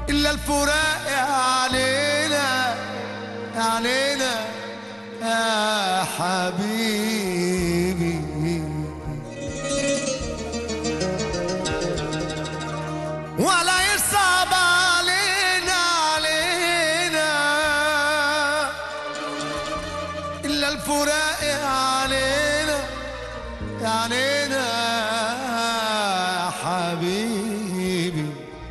إلا الفراق يا علينا يا علينا يا حبيبي ولا يصعب علينا علينا إلا الفراق يا علينا يا علينا يا حبيبي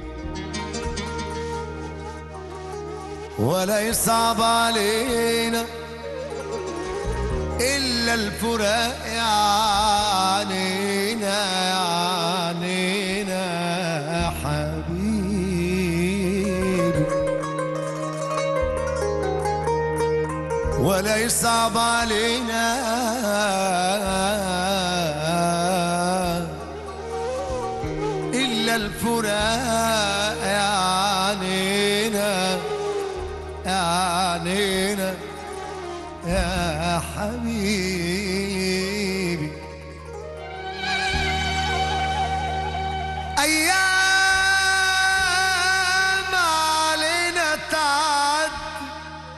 ولا يصعب علينا إلا الفراق يا عنينا يا عنينا يا حبيبي ولا يصعب علينا إلا الفراق يا عنينا يا عنينا يا حبيبي أيام علينا تعدي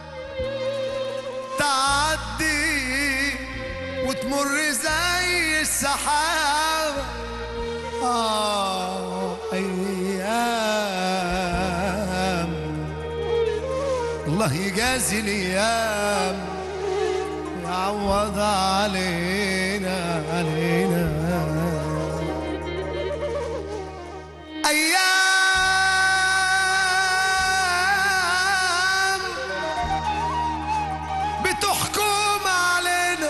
تعدي وتمر زي السحابة آه أيام الله يجازي الأيام يعوض علينا علينا أيام بتحكم علينا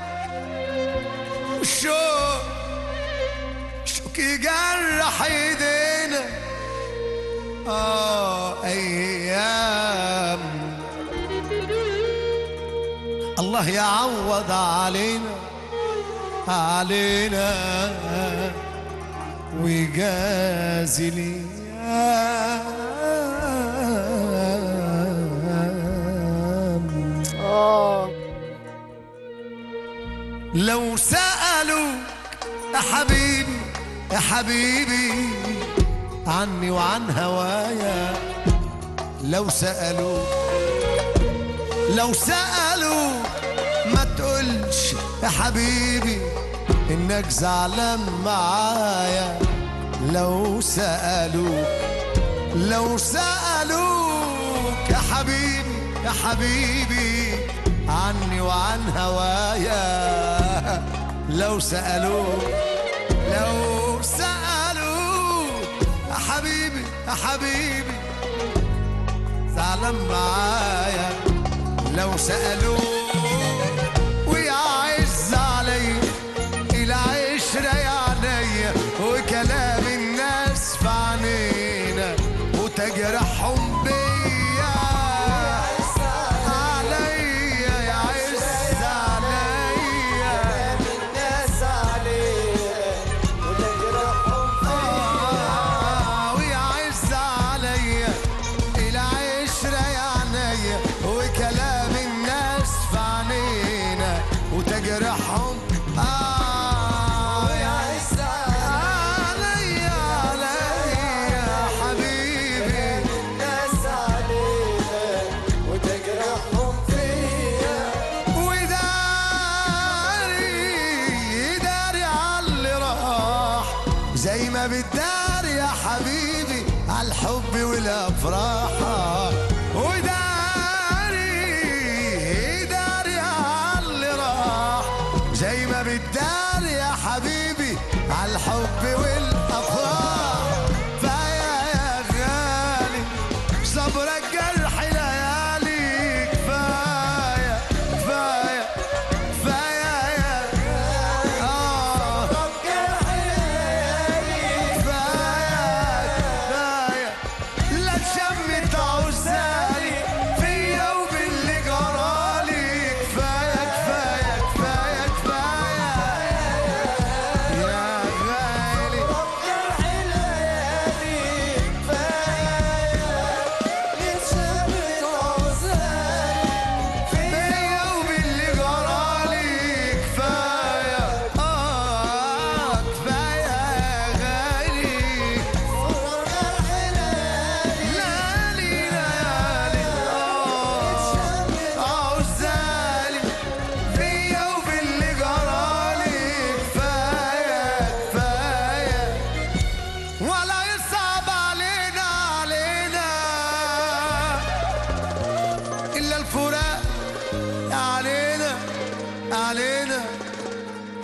والشوق شوك يجرح ايدينا اه ايام الله يعوض علينا علينا ويجازي الأيام اه لو سألوا يا حبيبي يا حبيبي عني وعن هوايا لو سألوا لو سألوا ما تقولش يا حبيبي إنك زعلان معايا لو سألوا لو سألوك يا حبيبي يا حبيبي عني وعن هوايا لو سألوك لو سألوك يا حبيبي يا حبيبي زعلان معايا لو سألوك ويعز علي العشرة يا عينيا وكلام الناس في عينينا وتجرحهم بيا عليا يعز عليا الناس علينا وتجرحهم آه، ويعز عليا العشرة يا عينيا وكلام الناس في عينينا وتجرحهم آه ويعز عليا عليا حبيبي الناس علينا وتجرحهم فيا وداري داري على اللي راح زي ما بتداري يا حبيبي على الحب والافراح وداري داري على اللي راح زي ما بتداري يا حبيبي على الحب والافراح فيا يا غالي صبرك جرح ليالي كفايه كفايه كفايه يا آه كفايه كفايه لا تشمت عزالي فيا وباللي جرالي كفايه كفايه كفايه كفايه يا غالي جرح الليالي كفاية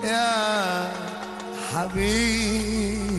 يا حبيبي